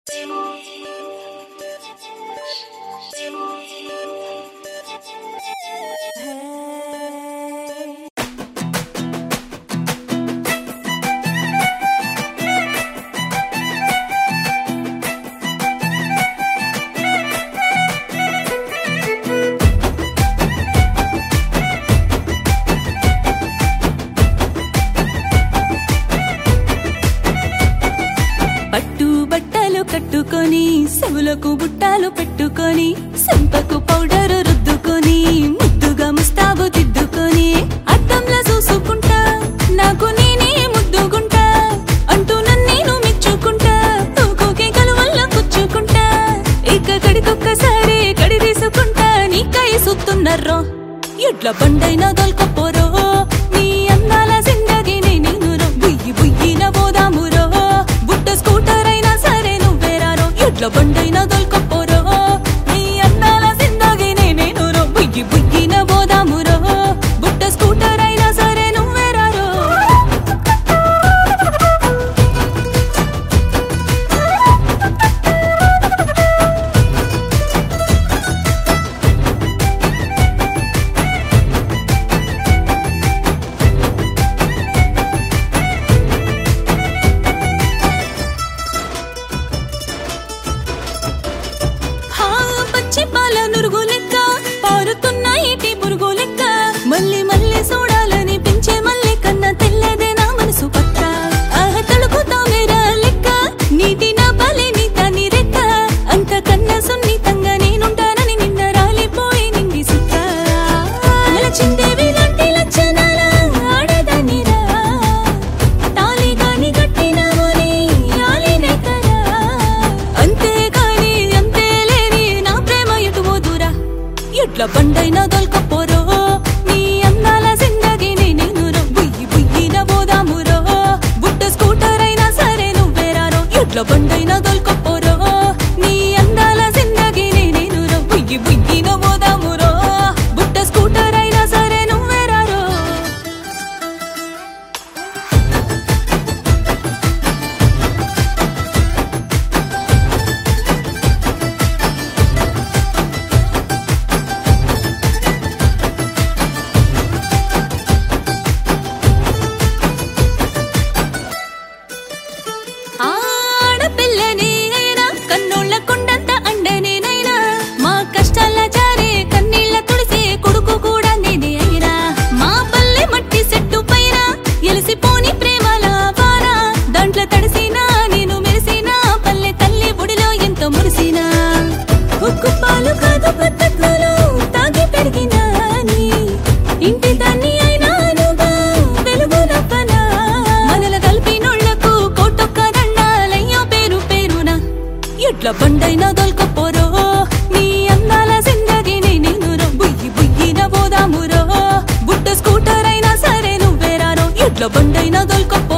పట్టు బట్టలు కట్టుకొని సెవులకు బుట్టాలు పెట్టుకొని సంపకు పౌడరు రుద్దుకొని ముద్దుగా ముస్తాబు దిద్దుకొని అద్దంలో చూసుకుంటా నాకు నేనే ముద్దుగుంటా అంటూ నన్నేను మెచ్చుకుంటా తూకుకే కలువల్ల కూర్చుకుంటా ఇక కడికొక్కసారి కడి తీసుకుంటా నీకై సుత్తున్నర్రో ఎడ్ల బండైనా దొల్కపోరో నీ అందాల జిందగీని నేను బుయ్యి బుయ్యిన పోదామురో బుట్ట స్కూటర్ అయినా సరే నువ్వేరారో ఎడ్ల బండైనా దొల్కపోరో నీ అందాల జిందగీని నేను బుయ్యి బుయ్యిన పోదామురో బుట్ట స్కూటర్ అయినా సరే నువ్వేరారో హా పచ్చి పాల నురుగు లెక్క పారుతున్న ఈటి పురుగు లెక్క మళ్ళీ మళ్ళీ చూడాలని పెంచే మళ్ళీ కన్నా తెల్లదే నా మనసు పక్క ఆహ తలుపుతా మేరా లెక్క నీటి నా పాలే నీ తని రెక్క అంత కన్నా సున్నితంగా నేనుంటానని నిన్న రాలిపోయి నిండి సుక్క లచ్చిందేవి లాంటి లచ్చనాల ఆడదానిరా తాళి గాని కట్టినామని ఆలినే కరా అంతే కాని అంతే లేని నా ప్రేమ ఎటు పోదురా ఎట్ల బండైనా దొల్కపోరో నీ అందాల జిందగీని నేను బుయ్యి బుయ్యిన పోదామురో బుట్ట స్కూటర్ అయినా సరే నువ్వేరారో ఎట్ల బండైనా దొల్కపోరో నీ అందాల జిందగీని నేను బుయ్యి బుయ్యిన పోదామురో బుట్ట స్కూటర్ అయినా సరే నువ్వేరారో ఆడపిల్లనే అయినా కన్నోళ్ళ కొండంత అండనేనైనా మా కష్టాల జారే కన్నీళ్ళ తుడిసే కొడుకు కూడా నేనే అయినా మా పల్లె మట్టి చెట్టు పైన ఎలిసిపోని ప్రేమల వాన దాంట్లో తడిసినా నేను మెరిసినా పల్లె తల్లి ఒడిలో ఎంతో మురిసినా ఉక్కు పాలు కాదు పద్ధతులు తాగి పెరిగినా నీ ఇంటి దాన్ని అయినానుగా వెలుగు నవ్వనా మనల కలిపినోళ్లకు కోటొక్క దండాలయ్యో పేరు పేరున ఎట్ల బండైనా దొల్కపోరో నీ అందాల జిందగీని నేను బుయ్యి బుయ్యిన పోదామురో బుట్ట స్కూటర్ అయినా సరే నువ్వేరారో ఎట్ల బండైనా దొల్కపోరో